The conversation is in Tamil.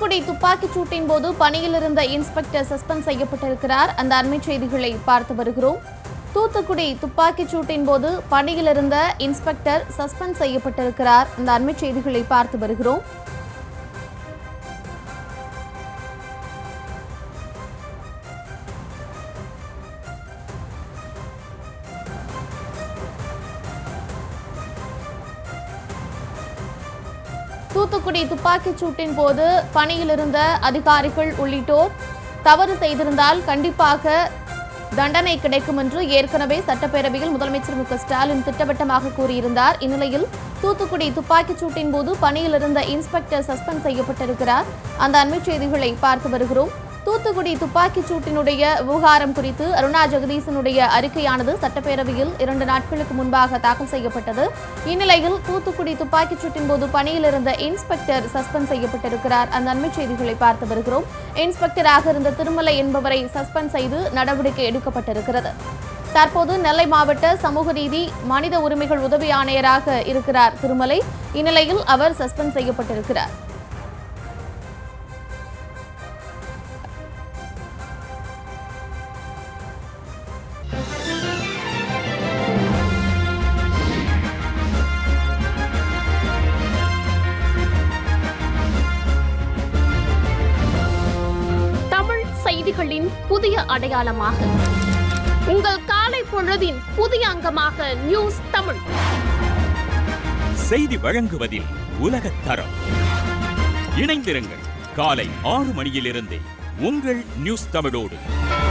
தூத்துக்குடி துப்பாக்கிச் சூட்டின் போது பணியில் இருந்த இன்ஸ்பெக்டர் சஸ்பெண்ட் செய்யப்பட்டிருக்கிறார் அந்த அண்மைச் செய்திகளை பார்த்து வருகிறோம் தூத்துக்குடி துப்பாக்கிச் சூட்டின் போது பணியில் இருந்த இன்ஸ்பெக்டர் சஸ்பெண்ட் செய்யப்பட்டிருக்கிறார் அந்த அண்மைச் செய்திகளை பார்த்து வருகிறோம் தூத்துக்குடி துப்பாக்கிச் சூட்டின் போது பணியில் இருந்த அதிகாரிகள் உள்ளிட்டோர் தவறு செய்திருந்தால் கண்டிப்பாக தண்டனை கிடைக்கும் என்று ஏற்கனவே சட்டப்பேரவையில் முதலமைச்சர் மு க ஸ்டாலின் திட்டவட்டமாக கூறியிருந்தார் இந்நிலையில் தூத்துக்குடி துப்பாக்கிச் சூட்டின் போது பணியில் இருந்த இன்ஸ்பெக்டர் சஸ்பெண்ட் செய்யப்பட்டிருக்கிறார் அந்த அண்மைச் செய்திகளை பார்த்து வருகிறோம் தூத்துக்குடி துப்பாக்கிச் சூட்டினுடைய விவகாரம் குறித்து அருணா ஜெகதீசனுடைய அறிக்கையானது சட்டப்பேரவையில் இரண்டு நாட்களுக்கு முன்பாக தாக்கல் செய்யப்பட்டது இந்நிலையில் தூத்துக்குடி துப்பாக்கிச் சூட்டின் போது பணியில் இருந்த இன்ஸ்பெக்டர் சஸ்பெண்ட் செய்யப்பட்டிருக்கிறார் அந்த அண்மைச் செய்திகளை பார்த்து வருகிறோம் இன்ஸ்பெக்டராக இருந்த திருமலை என்பவரை சஸ்பெண்ட் செய்து நடவடிக்கை எடுக்கப்பட்டிருக்கிறது தற்போது நெல்லை மாவட்ட சமூக நீதி மனித உரிமைகள் உதவி ஆணையராக இருக்கிறார் திருமலை இந்நிலையில் அவர் சஸ்பெண்ட் செய்யப்பட்டிருக்கிறார் தமிழ் செய்திகளின் புதிய அடையாளமாக உங்கள் காலை பொழுதின் புதிய அங்கமாக நியூஸ் தமிழ் செய்தி வழங்குவதில் உலகத் தரம் இணைந்திருங்கள் காலை ஆறு மணியிலிருந்தே உங்கள் நியூஸ் தமிழோடு